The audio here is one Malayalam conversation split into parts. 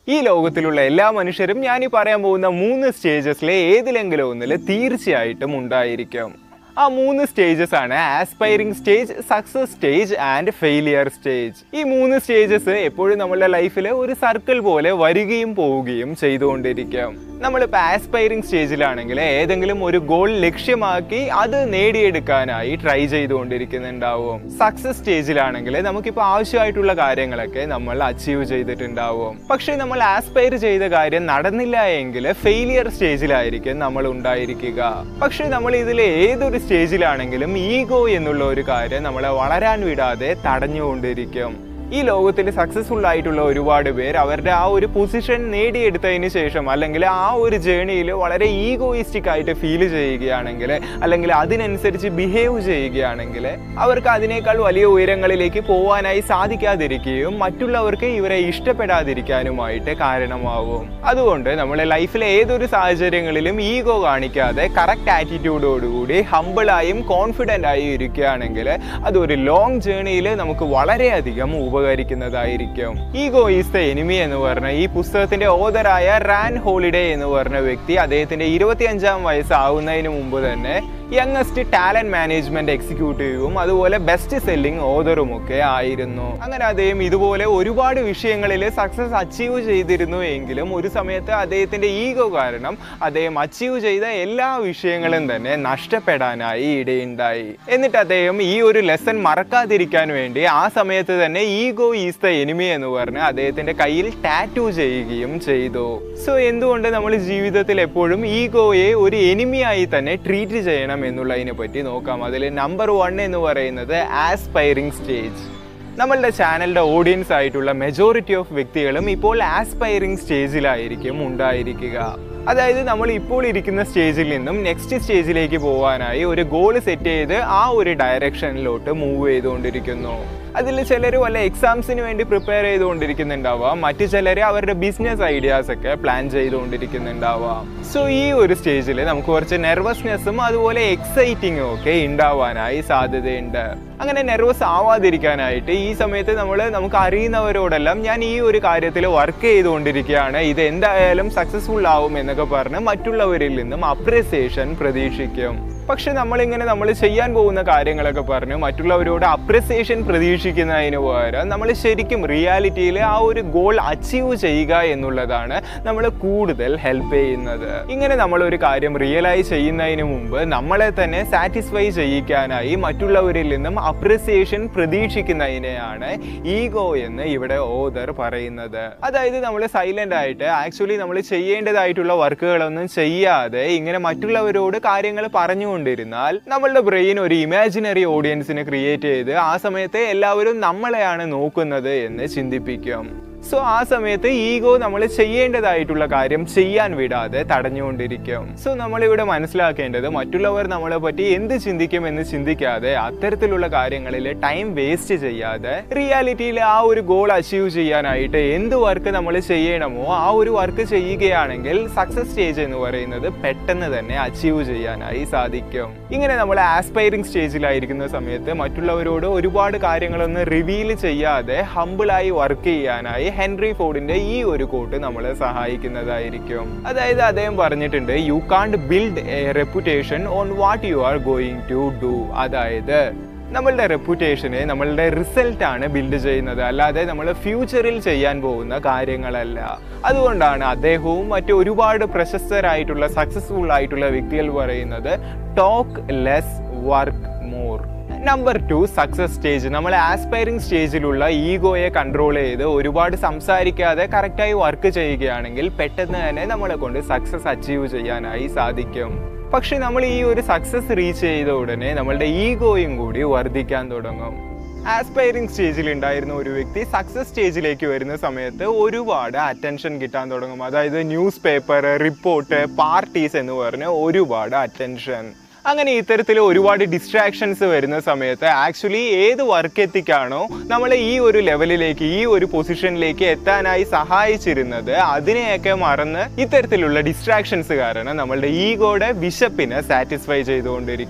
ഈ ലോകത്തിലുള്ള എല്ലാ മനുഷ്യരും ഞാൻ ഈ പറയാൻ പോകുന്ന മൂന്ന് സ്റ്റേജസിലെ ഏതിലെങ്കിലും ഒന്നിൽ തീർച്ചയായിട്ടും ഉണ്ടായിരിക്കും ആ മൂന്ന് സ്റ്റേജസ് ആണ് aspiring stage success stage and failure stage ഈ മൂന്ന് സ്റ്റേജസ് എപ്പോഴും നമ്മളുടെ ലൈഫിൽ ഒരു സർക്കിൾ പോലെ വരികയും പോവുകയും ചെയ്തുകൊണ്ടിരിക്കും നമ്മളിപ്പോൾ ആസ്പൈറിംഗ് സ്റ്റേജിലാണെങ്കിൽ ഏതെങ്കിലും ഒരു ഗോൾ ലക്ഷ്യമാക്കി അത് നേടിയെടുക്കാനായി ട്രൈ ചെയ്തുകൊണ്ടിരിക്കുന്നുണ്ടാവും സക്സസ് സ്റ്റേജിലാണെങ്കിൽ നമുക്കിപ്പോൾ ആവശ്യമായിട്ടുള്ള കാര്യങ്ങളൊക്കെ നമ്മൾ അച്ചീവ് ചെയ്തിട്ടുണ്ടാവും പക്ഷേ നമ്മൾ ആസ്പയർ ചെയ്ത കാര്യം നടന്നില്ല എങ്കിൽ ഫെയിലിയർ സ്റ്റേജിലായിരിക്കും നമ്മൾ ഉണ്ടായിരിക്കുക പക്ഷേ നമ്മൾ ഇതിൽ ഏതൊരു സ്റ്റേജിലാണെങ്കിലും ഈഗോ എന്നുള്ള ഒരു കാര്യം നമ്മളെ വളരാൻ വിടാതെ തടഞ്ഞുകൊണ്ടിരിക്കും ഈ ലോകത്തിൽ സക്സസ്ഫുൾ ആയിട്ടുള്ള ഒരുപാട് പേർ അവരുടെ ആ ഒരു പൊസിഷൻ നേടിയെടുത്തതിന് ശേഷം അല്ലെങ്കിൽ ആ ഒരു ജേണിയിൽ വളരെ ഈഗോയിസ്റ്റിക് ആയിട്ട് ഫീൽ ചെയ്യുകയാണെങ്കിൽ അല്ലെങ്കിൽ അതിനനുസരിച്ച് ബിഹേവ് ചെയ്യുകയാണെങ്കിൽ അവർക്ക് അതിനേക്കാൾ വലിയ ഉയരങ്ങളിലേക്ക് പോകാനായി സാധിക്കാതിരിക്കുകയും മറ്റുള്ളവർക്ക് ഇവരെ ഇഷ്ടപ്പെടാതിരിക്കാനുമായിട്ട് കാരണമാവും അതുകൊണ്ട് നമ്മുടെ ലൈഫിലെ ഏതൊരു സാഹചര്യങ്ങളിലും ഈഗോ കാണിക്കാതെ കറക്റ്റ് ആറ്റിറ്റ്യൂഡോടുകൂടി ഹമ്പിളായും കോൺഫിഡൻ്റ് ആയും ഇരിക്കുകയാണെങ്കിൽ അതൊരു ലോങ് ജേണിയിൽ നമുക്ക് വളരെയധികം ഉപകരിക്കുന്നതായിരിക്കും ഈഗോ ഈസ് ദ എനിമി എന്ന് പറഞ്ഞ ഈ പുസ്തകത്തിന്റെ ഓതറായ റാൻ ഹോളിഡേ എന്ന് പറഞ്ഞ വ്യക്തി അദ്ദേഹത്തിന്റെ ഇരുപത്തിയഞ്ചാം വയസ്സാവുന്നതിന് മുമ്പ് തന്നെ യങ്ങസ്റ്റ് ടാലന്റ് മാനേജ്മെന്റ് എക്സിക്യൂട്ടീവും അതുപോലെ ബെസ്റ്റ് സെല്ലിംഗ് ഓതറും ഒക്കെ ആയിരുന്നു അങ്ങനെ അദ്ദേഹം ഇതുപോലെ ഒരുപാട് വിഷയങ്ങളിൽ സക്സസ് അച്ചീവ് ചെയ്തിരുന്നു എങ്കിലും ഒരു സമയത്ത് അദ്ദേഹത്തിന്റെ ഈഗോ കാരണം അദ്ദേഹം അച്ചീവ് ചെയ്ത എല്ലാ വിഷയങ്ങളും തന്നെ നഷ്ടപ്പെടാനായി ഇടയുണ്ടായി എന്നിട്ട് അദ്ദേഹം ഈ ഒരു ലെസൺ മറക്കാതിരിക്കാൻ വേണ്ടി ആ സമയത്ത് തന്നെ ഈഗോ ഈസ് ദ എനിമി എന്ന് പറഞ്ഞ് അദ്ദേഹത്തിന്റെ കയ്യിൽ ടാറ്റു ചെയ്യുകയും ചെയ്തു സോ എന്തുകൊണ്ട് നമ്മൾ ജീവിതത്തിൽ എപ്പോഴും ഈഗോയെ ഒരു എനിമിയായി തന്നെ ട്രീറ്റ് ചെയ്യണം എന്നുള്ളതിനെ പറ്റി നോക്കാം അതിൽ നമ്പർ വൺ എന്ന് പറയുന്നത് ആസ്പൈറിംഗ് സ്റ്റേജ് നമ്മളുടെ ചാനലിന്റെ ഓഡിയൻസ് ആയിട്ടുള്ള മെജോറിറ്റി ഓഫ് വ്യക്തികളും ഇപ്പോൾ ആസ്പൈറിംഗ് സ്റ്റേജിലായിരിക്കും ഉണ്ടായിരിക്കുക അതായത് നമ്മൾ ഇപ്പോൾ ഇരിക്കുന്ന സ്റ്റേജിൽ നിന്നും നെക്സ്റ്റ് സ്റ്റേജിലേക്ക് പോകാനായി ഒരു ഗോൾ സെറ്റ് ചെയ്ത് ആ ഒരു ഡയറക്ഷനിലോട്ട് മൂവ് ചെയ്തുകൊണ്ടിരിക്കുന്നു അതിൽ ചിലർ വല്ല എക്സാംസിന് വേണ്ടി പ്രിപ്പയർ ചെയ്തുകൊണ്ടിരിക്കുന്നുണ്ടാവാം മറ്റു ചിലർ അവരുടെ ബിസിനസ് ഐഡിയാസ് ഒക്കെ പ്ലാൻ ചെയ്തുകൊണ്ടിരിക്കുന്നുണ്ടാവാം സോ ഈ ഒരു സ്റ്റേജിൽ നമുക്ക് കുറച്ച് നെർവസ്നെസ്സും അതുപോലെ എക്സൈറ്റിങ്ങും ഒക്കെ ഉണ്ടാവാനായി സാധ്യതയുണ്ട് അങ്ങനെ നെർവസ് ആവാതിരിക്കാനായിട്ട് ഈ സമയത്ത് നമ്മൾ നമുക്ക് അറിയുന്നവരോടെല്ലാം ഞാൻ ഈ ഒരു കാര്യത്തിൽ വർക്ക് ചെയ്തുകൊണ്ടിരിക്കുകയാണ് ഇത് എന്തായാലും സക്സസ്ഫുൾ ആവും എന്നൊക്കെ പറഞ്ഞ് മറ്റുള്ളവരിൽ നിന്നും അപ്രിസിയേഷൻ പ്രതീക്ഷിക്കും പക്ഷെ നമ്മളിങ്ങനെ നമ്മൾ ചെയ്യാൻ പോകുന്ന കാര്യങ്ങളൊക്കെ പറഞ്ഞ് മറ്റുള്ളവരോട് അപ്രിസിയേഷൻ പ്രതീക്ഷിക്കുന്നതിന് പകരം നമ്മൾ ശരിക്കും റിയാലിറ്റിയിൽ ആ ഒരു ഗോൾ അച്ചീവ് ചെയ്യുക എന്നുള്ളതാണ് നമ്മൾ കൂടുതൽ ഹെൽപ്പ് ചെയ്യുന്നത് ഇങ്ങനെ നമ്മൾ ഒരു കാര്യം റിയലൈസ് ചെയ്യുന്നതിന് മുമ്പ് നമ്മളെ തന്നെ സാറ്റിസ്ഫൈ ചെയ്യിക്കാനായി മറ്റുള്ളവരിൽ നിന്നും അപ്രിസിയേഷൻ പ്രതീക്ഷിക്കുന്നതിനെയാണ് ഈഗോ എന്ന് ഇവിടെ ഓദർ പറയുന്നത് അതായത് നമ്മൾ സൈലന്റ് ആയിട്ട് ആക്ച്വലി നമ്മൾ ചെയ്യേണ്ടതായിട്ടുള്ള വർക്കുകളൊന്നും ചെയ്യാതെ ഇങ്ങനെ മറ്റുള്ളവരോട് കാര്യങ്ങൾ പറഞ്ഞുകൊണ്ടിരുന്നാൽ നമ്മളുടെ ബ്രെയിൻ ഒരു ഇമാജിനറി ഓഡിയൻസിനെ ക്രിയേറ്റ് ചെയ്ത് ആ സമയത്ത് എല്ലാവരും നമ്മളെയാണ് നോക്കുന്നത് എന്ന് ചിന്തിപ്പിക്കും സോ ആ സമയത്ത് ഈഗോ നമ്മൾ ചെയ്യേണ്ടതായിട്ടുള്ള കാര്യം ചെയ്യാൻ വിടാതെ തടഞ്ഞുകൊണ്ടിരിക്കും സോ നമ്മളിവിടെ മനസ്സിലാക്കേണ്ടത് മറ്റുള്ളവർ നമ്മളെ പറ്റി എന്ത് ചിന്തിക്കും എന്ന് ചിന്തിക്കാതെ അത്തരത്തിലുള്ള കാര്യങ്ങളിൽ ടൈം വേസ്റ്റ് ചെയ്യാതെ റിയാലിറ്റിയിൽ ആ ഒരു ഗോൾ അച്ചീവ് ചെയ്യാനായിട്ട് എന്ത് വർക്ക് നമ്മൾ ചെയ്യണമോ ആ ഒരു വർക്ക് ചെയ്യുകയാണെങ്കിൽ സക്സസ് സ്റ്റേജ് എന്ന് പറയുന്നത് പെട്ടെന്ന് തന്നെ അച്ചീവ് ചെയ്യാനായി സാധിക്കും ഇങ്ങനെ നമ്മൾ ആസ്പൈറിംഗ് സ്റ്റേജിലായിരിക്കുന്ന സമയത്ത് മറ്റുള്ളവരോട് ഒരുപാട് കാര്യങ്ങളൊന്നും റിവീൽ ചെയ്യാതെ ഹമ്പിളായി വർക്ക് ചെയ്യാനായി ഹെൻറി ഫോർഡിന്റെ ഈ ഒരു കോട്ട് നമ്മളെ സഹായിക്കുന്നതായിരിക്കും അതായത് അദ്ദേഹം പറഞ്ഞിട്ടുണ്ട് you can't build a reputation on what you are going to do അതായത് നമ്മളുടെ റെപ്യൂട്ടേഷനെ നമ്മളുടെ റിസൾട്ട് ആണ് ബിൽഡ് ചെയ്യുന്നത് അല്ലാതെ നമ്മൾ ഫ്യൂച്ചറിൽ ചെയ്യാൻ പോകുന്ന കാര്യങ്ങളല്ല അതുകൊണ്ടാണ് അദ്ദേഹവും മറ്റു ഒരുപാട് പ്രശസ്തരായിട്ടുള്ള സക്സസ്ഫുൾ ആയിട്ടുള്ള വ്യക്തികൾ പറയുന്നത് talk less work more number two success stage നമ്മൾ ആസ്പയറിംഗ് സ്റ്റേജിലുള്ള ഈഗോയെ കൺട്രോൾ ചെയ്ത് ഒരുപാട് സംസാരിക്കാതെ കറക്റ്റായി വർക്ക് ചെയ്യുകയാണെങ്കിൽ പെട്ടെന്ന് തന്നെ നമ്മളെ കൊണ്ട് സക്സസ് അച്ചീവ് ചെയ്യാനായി സാധിക്കും പക്ഷെ നമ്മൾ ഈ ഒരു സക്സസ് റീച്ച് ചെയ്ത ഉടനെ നമ്മളുടെ ഈഗോയും കൂടി വർദ്ധിക്കാൻ തുടങ്ങും ആസ്പയറിംഗ് സ്റ്റേജിൽ ഉണ്ടായിരുന്ന ഒരു വ്യക്തി സക്സസ് സ്റ്റേജിലേക്ക് വരുന്ന സമയത്ത് ഒരുപാട് അറ്റൻഷൻ കിട്ടാൻ തുടങ്ങും അതായത് ന്യൂസ് പേപ്പർ റിപ്പോർട്ട് പാർട്ടീസ് എന്ന് പറഞ്ഞ് ഒരുപാട് അറ്റൻഷൻ അങ്ങനെ ഇത്തരത്തിൽ ഒരുപാട് ഡിസ്ട്രാക്ഷൻസ് വരുന്ന സമയത്ത് ആക്ച്വലി ഏത് വർക്ക് എത്തിക്കാണോ നമ്മൾ ഈ ഒരു ലെവലിലേക്ക് ഈ ഒരു പൊസിഷനിലേക്ക് എത്താനായി സഹായിച്ചിരുന്നത് അതിനെയൊക്കെ മറന്ന് ഇത്തരത്തിലുള്ള ഡിസ്ട്രാക്ഷൻസ് കാരണം നമ്മളുടെ ഈഗോയുടെ വിശപ്പിനെ സാറ്റിസ്ഫൈ ചെയ്തുകൊണ്ടിരിക്കും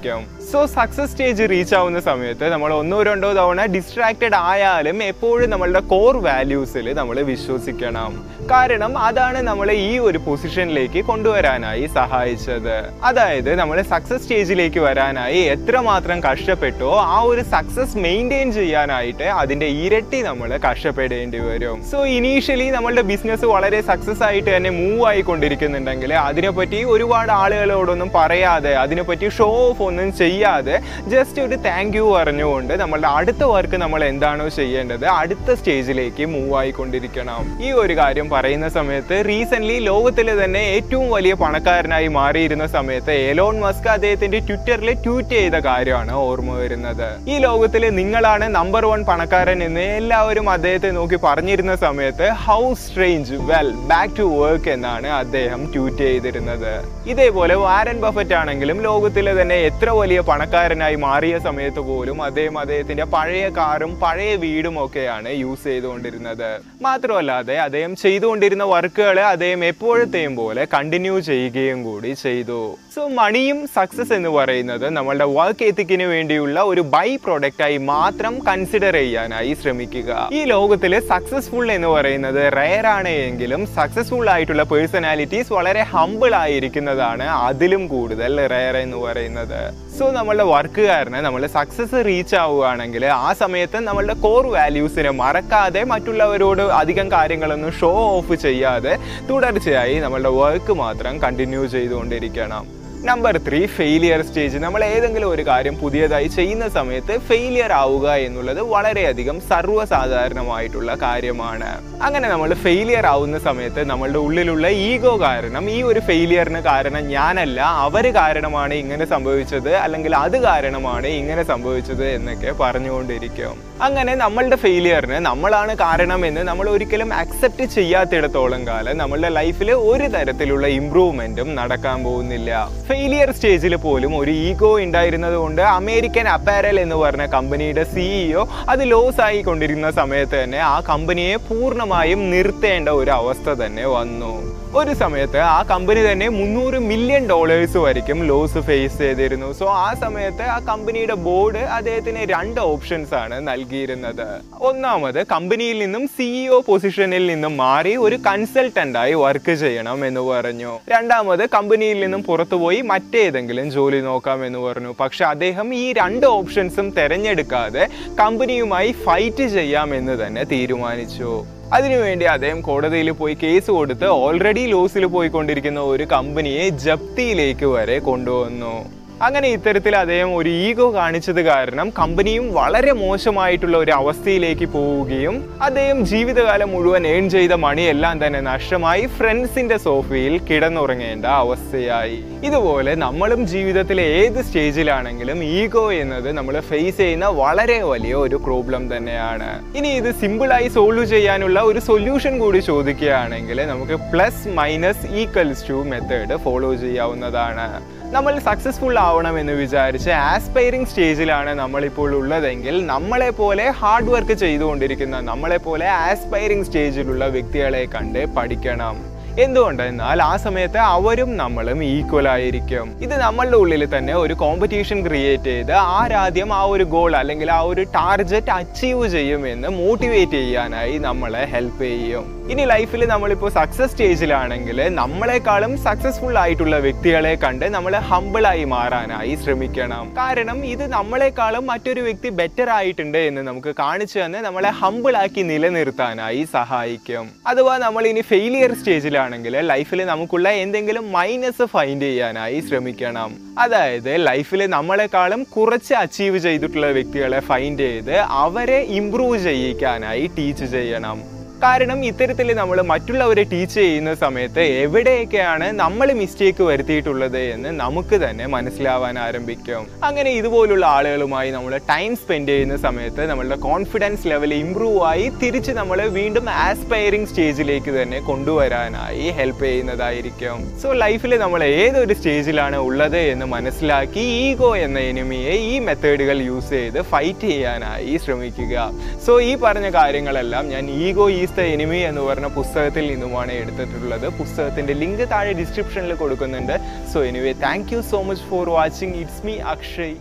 സോ സക്സസ് സ്റ്റേജ് റീച്ച് ആവുന്ന സമയത്ത് നമ്മൾ ഒന്നോ രണ്ടോ തവണ ഡിസ്ട്രാക്റ്റഡ് ആയാലും എപ്പോഴും നമ്മളുടെ കോർ വാല്യൂസിൽ നമ്മൾ വിശ്വസിക്കണം കാരണം അതാണ് നമ്മളെ ഈ ഒരു പൊസിഷനിലേക്ക് കൊണ്ടുവരാനായി സഹായിച്ചത് അതായത് നമ്മൾ സക്സസ് സ്റ്റേജിലേക്ക് വരാനായി എത്രമാത്രം കഷ്ടപ്പെട്ടോ ആ ഒരു സക്സസ് മെയിൻറ്റെയിൻ ചെയ്യാനായിട്ട് അതിന്റെ ഇരട്ടി നമ്മൾ കഷ്ടപ്പെടേണ്ടി വരും സോ ഇനീഷ്യലി നമ്മളുടെ ബിസിനസ് വളരെ സക്സസ് ആയിട്ട് തന്നെ മൂവ് ആയിക്കൊണ്ടിരിക്കുന്നുണ്ടെങ്കിൽ അതിനെപ്പറ്റി ഒരുപാട് ആളുകളോടൊന്നും പറയാതെ അതിനെപ്പറ്റി ഷോ ഓഫ് ഒന്നും ചെയ്യാതെ ജസ്റ്റ് ഒരു താങ്ക് യു പറഞ്ഞുകൊണ്ട് നമ്മളുടെ അടുത്ത വർക്ക് നമ്മൾ എന്താണോ ചെയ്യേണ്ടത് അടുത്ത സ്റ്റേജിലേക്ക് മൂവ് ആയിക്കൊണ്ടിരിക്കണം ഈ ഒരു കാര്യം പറയുന്ന സമയത്ത് റീസെന്റ് ലോകത്തിലെ തന്നെ ഏറ്റവും വലിയ പണക്കാരനായി മാറിയിരുന്ന സമയത്ത് എലോൺ മസ്ക് അദ്ദേഹത്തിന്റെ ട്വിറ്ററിൽ ട്വീറ്റ് ചെയ്ത കാര്യമാണ് ഓർമ്മ വരുന്നത് ഈ ലോകത്തിൽ നിങ്ങളാണ് നമ്പർ വൺ പണക്കാരൻ എന്ന് എല്ലാവരും അദ്ദേഹത്തെ നോക്കി പറഞ്ഞിരുന്ന സമയത്ത് how strange well back to work എന്നാണ് അദ്ദേഹം ട്വീറ്റ് ചെയ്തിരുന്നത് ഇതേപോലെ വാരൻ ബഫറ്റ് ആണെങ്കിലും ലോകത്തിലെ തന്നെ എത്ര വലിയ പണക്കാരനായി മാറിയ സമയത്ത് പോലും അദ്ദേഹം അദ്ദേഹത്തിന്റെ പഴയ കാറും പഴയ വീടും ഒക്കെയാണ് യൂസ് ചെയ്തുകൊണ്ടിരുന്നത് മാത്രമല്ലാതെ അദ്ദേഹം ചെയ്തുകൊണ്ടിരുന്ന വർക്കുകൾ അദ്ദേഹം എപ്പോഴത്തെയും പോലെ കണ്ടിന്യൂ ചെയ്യുകയും കൂടി ചെയ്തു സോ മണിയും സക്സസ് എന്ന് പറയുന്നത് നമ്മളുടെ വർക്ക് എത്തിക്കിന് വേണ്ടിയുള്ള ഒരു ബൈ പ്രൊഡക്റ്റായി മാത്രം കൺസിഡർ ചെയ്യാനായി ശ്രമിക്കുക ഈ ലോകത്തിൽ സക്സസ്ഫുൾ എന്ന് പറയുന്നത് റയർ ആണ് എങ്കിലും സക്സസ്ഫുൾ ആയിട്ടുള്ള പേഴ്സണാലിറ്റീസ് വളരെ ഹമ്പിൾ ആയിരിക്കുന്നതാണ് അതിലും കൂടുതൽ റയർ എന്ന് പറയുന്നത് സോ നമ്മളുടെ വർക്കുകാരന് നമ്മൾ സക്സസ് റീച്ച് ആവുകയാണെങ്കിൽ ആ സമയത്ത് നമ്മളുടെ കോർ വാല്യൂസിനെ മറക്കാതെ മറ്റുള്ളവരോട് അധികം കാര്യങ്ങളൊന്നും ഷോ ഓഫ് ചെയ്യാതെ തുടർച്ചയായി നമ്മളുടെ വർക്ക് മാത്രം കണ്ടിന്യൂ ചെയ്തുകൊണ്ടിരിക്കണം നമ്പർ ത്രീ ഫെയിലിയർ സ്റ്റേജ് നമ്മൾ ഏതെങ്കിലും ഒരു കാര്യം പുതിയതായി ചെയ്യുന്ന സമയത്ത് ഫെയിലിയർ ആവുക എന്നുള്ളത് വളരെയധികം സർവ്വസാധാരണമായിട്ടുള്ള കാര്യമാണ് അങ്ങനെ നമ്മൾ ഫെയിലിയർ ആവുന്ന സമയത്ത് നമ്മളുടെ ഉള്ളിലുള്ള ഈഗോ കാരണം ഈ ഒരു ഫെയിലിയറിന് കാരണം ഞാനല്ല അവര് കാരണമാണ് ഇങ്ങനെ സംഭവിച്ചത് അല്ലെങ്കിൽ അത് കാരണമാണ് ഇങ്ങനെ സംഭവിച്ചത് എന്നൊക്കെ പറഞ്ഞുകൊണ്ടിരിക്കും അങ്ങനെ നമ്മളുടെ ഫെയിലിയറിന് നമ്മളാണ് കാരണമെന്ന് നമ്മൾ ഒരിക്കലും അക്സെപ്റ്റ് ചെയ്യാത്തിടത്തോളം കാലം നമ്മളുടെ ലൈഫിൽ ഒരു തരത്തിലുള്ള ഇമ്പ്രൂവ്മെന്റും നടക്കാൻ പോകുന്നില്ല ഫെയിലിയർ സ്റ്റേജിൽ പോലും ഒരു ഈഗോ ഉണ്ടായിരുന്നത് കൊണ്ട് അമേരിക്കൻ അപ്പാരൽ എന്ന് പറഞ്ഞ കമ്പനിയുടെ സിഇഒ അത് ലോസ് ആയി കൊണ്ടിരുന്ന സമയത്ത് തന്നെ ആ കമ്പനിയെ പൂർണ്ണമായും നിർത്തേണ്ട ഒരു അവസ്ഥ തന്നെ വന്നു ഒരു സമയത്ത് ആ കമ്പനി തന്നെ മുന്നൂറ് മില്യൺ ഡോളേഴ്സ് വரைക്കും ലോസ് ഫേസ് ചെയ്തിരുന്നു സോ ആ സമയത്ത് ആ കമ്പനിയുടെ ബോർഡ് അദ്ദേഹത്തിന് രണ്ട് ഓപ്ഷൻസ് ആണ് നൽകിയിരുന്നത് ഒന്നാമത് കമ്പനിയിൽ നിന്നും സിഇഒ പൊസിഷനിൽ നിന്നും മാറി ഒരു കൺസൾട്ടന്റ് ആയി വർക്ക് ചെയ്യണം എന്ന് പറഞ്ഞു രണ്ടാമത് കമ്പനിയിൽ നിന്നും പുറത്തുപോയി മറ്റേതെങ്കിലും ജോലി നോക്കാം എന്ന് പറഞ്ഞു പക്ഷെ അദ്ദേഹം ഈ രണ്ട് ഓപ്ഷൻസും തെരഞ്ഞെടുക്കാതെ കമ്പനിയുമായി ഫൈറ്റ് ചെയ്യാമെന്ന് തന്നെ തീരുമാനിച്ചു അതിനുവേണ്ടി അദ്ദേഹം കോടതിയിൽ പോയി കേസ് കൊടുത്ത് ഓൾറെഡി ലോസിൽ പോയിക്കൊണ്ടിരിക്കുന്ന ഒരു കമ്പനിയെ ജപ്തിയിലേക്ക് വരെ കൊണ്ടുവന്നു അങ്ങനെ ഇത്തരത്തിൽ അദ്ദേഹം ഒരു ഈഗോ കാണിച്ചത് കാരണം കമ്പനിയും വളരെ മോശമായിട്ടുള്ള ഒരു അവസ്ഥയിലേക്ക് പോവുകയും അദ്ദേഹം ജീവിതകാലം മുഴുവൻ ഏൺ ചെയ്ത മണിയെല്ലാം തന്നെ നഷ്ടമായി ഫ്രണ്ട്സിന്റെ സോഫയിൽ കിടന്നുറങ്ങേണ്ട അവസ്ഥയായി ഇതുപോലെ നമ്മളും ജീവിതത്തിലെ ഏത് സ്റ്റേജിലാണെങ്കിലും ഈഗോ എന്നത് നമ്മൾ ഫേസ് ചെയ്യുന്ന വളരെ വലിയ ഒരു പ്രോബ്ലം തന്നെയാണ് ഇനി ഇത് സിമ്പിളായി സോൾവ് ചെയ്യാനുള്ള ഒരു സൊല്യൂഷൻ കൂടി ചോദിക്കുകയാണെങ്കിൽ നമുക്ക് plus minus equals to method follow ചെയ്യാവുന്നതാണ് നമ്മൾ സക്സസ്ഫുൾ ആവണം എന്ന് വിചാരിച്ച് ആസ്പൈറിംഗ് സ്റ്റേജിലാണ് നമ്മളിപ്പോൾ ഉള്ളതെങ്കിൽ നമ്മളെ പോലെ ഹാർഡ് വർക്ക് ചെയ്തുകൊണ്ടിരിക്കുന്ന നമ്മളെ പോലെ ആസ്പൈറിംഗ് സ്റ്റേജിലുള്ള വ്യക്തികളെ കണ്ട് പഠിക്കണം എന്തുകൊണ്ടെന്നാൽ ആ സമയത്ത് അവരും നമ്മളും ഈക്വൽ ആയിരിക്കും ഇത് നമ്മളുടെ ഉള്ളിൽ തന്നെ ഒരു കോമ്പറ്റീഷൻ ക്രിയേറ്റ് ചെയ്ത് ആരാദ്യം ആ ഒരു ഗോൾ അല്ലെങ്കിൽ ആ ഒരു ടാർഗറ്റ് അച്ചീവ് ചെയ്യുമെന്ന് മോട്ടിവേറ്റ് ചെയ്യാനായി നമ്മളെ ഹെൽപ്പ് ചെയ്യും ഇനി ലൈഫിൽ നമ്മളിപ്പോൾ സക്സസ് സ്റ്റേജിലാണെങ്കിൽ നമ്മളെക്കാളും സക്സസ്ഫുൾ ആയിട്ടുള്ള വ്യക്തികളെ കണ്ട് നമ്മൾ ഹമ്പിളായി മാറാനായി ശ്രമിക്കണം കാരണം ഇത് നമ്മളെക്കാളും മറ്റൊരു വ്യക്തി ബെറ്റർ ആയിട്ടുണ്ട് എന്ന് നമുക്ക് കാണിച്ചു തന്നെ നമ്മളെ ഹമ്പിളാക്കി നിലനിർത്താനായി സഹായിക്കും അഥവാ നമ്മൾ ഇനി ഫെയിലിയർ സ്റ്റേജിലാണെങ്കിൽ ലൈഫിൽ നമുക്കുള്ള എന്തെങ്കിലും മൈനസ് ഫൈൻഡ് ചെയ്യാനായി ശ്രമിക്കണം അതായത് ലൈഫിൽ നമ്മളെക്കാളും കുറച്ച് അച്ചീവ് ചെയ്തിട്ടുള്ള വ്യക്തികളെ ഫൈൻഡ് ചെയ്ത് അവരെ ഇമ്പ്രൂവ് ചെയ്യിക്കാനായി ടീച്ച് ചെയ്യണം കാരണം ഇത്തരത്തിൽ നമ്മൾ മറ്റുള്ളവരെ ടീച്ച് ചെയ്യുന്ന സമയത്ത് എവിടെയൊക്കെയാണ് നമ്മൾ മിസ്റ്റേക്ക് വരുത്തിയിട്ടുള്ളത് എന്ന് നമുക്ക് തന്നെ മനസ്സിലാവാൻ ആരംഭിക്കും അങ്ങനെ ഇതുപോലുള്ള ആളുകളുമായി നമ്മൾ ടൈം സ്പെൻഡ് ചെയ്യുന്ന സമയത്ത് നമ്മളുടെ കോൺഫിഡൻസ് ലെവൽ ഇമ്പ്രൂവ് ആയി തിരിച്ച് നമ്മൾ വീണ്ടും ആസ്പയറിംഗ് സ്റ്റേജിലേക്ക് തന്നെ കൊണ്ടുവരാനായി ഹെൽപ്പ് ചെയ്യുന്നതായിരിക്കും സോ ലൈഫിൽ നമ്മൾ ഏതൊരു സ്റ്റേജിലാണ് ഉള്ളത് എന്ന് മനസ്സിലാക്കി ഈഗോ എന്ന എനിമിയെ ഈ മെത്തേഡുകൾ യൂസ് ചെയ്ത് ഫൈറ്റ് ചെയ്യാനായി ശ്രമിക്കുക സോ ഈ പറഞ്ഞ കാര്യങ്ങളെല്ലാം ഞാൻ ഈഗോ ഈസ് ദ എനിമി എന്ന് പറഞ്ഞ പുസ്തകത്തിൽ നിന്നുമാണ് എടുത്തിട്ടുള്ളത് പുസ്തകത്തിന്റെ ലിങ്ക് താഴെ ഡിസ്ക്രിപ്ഷനിൽ കൊടുക്കുന്നുണ്ട് so anyway thank you so much for watching it's me Akshay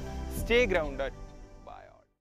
stay grounded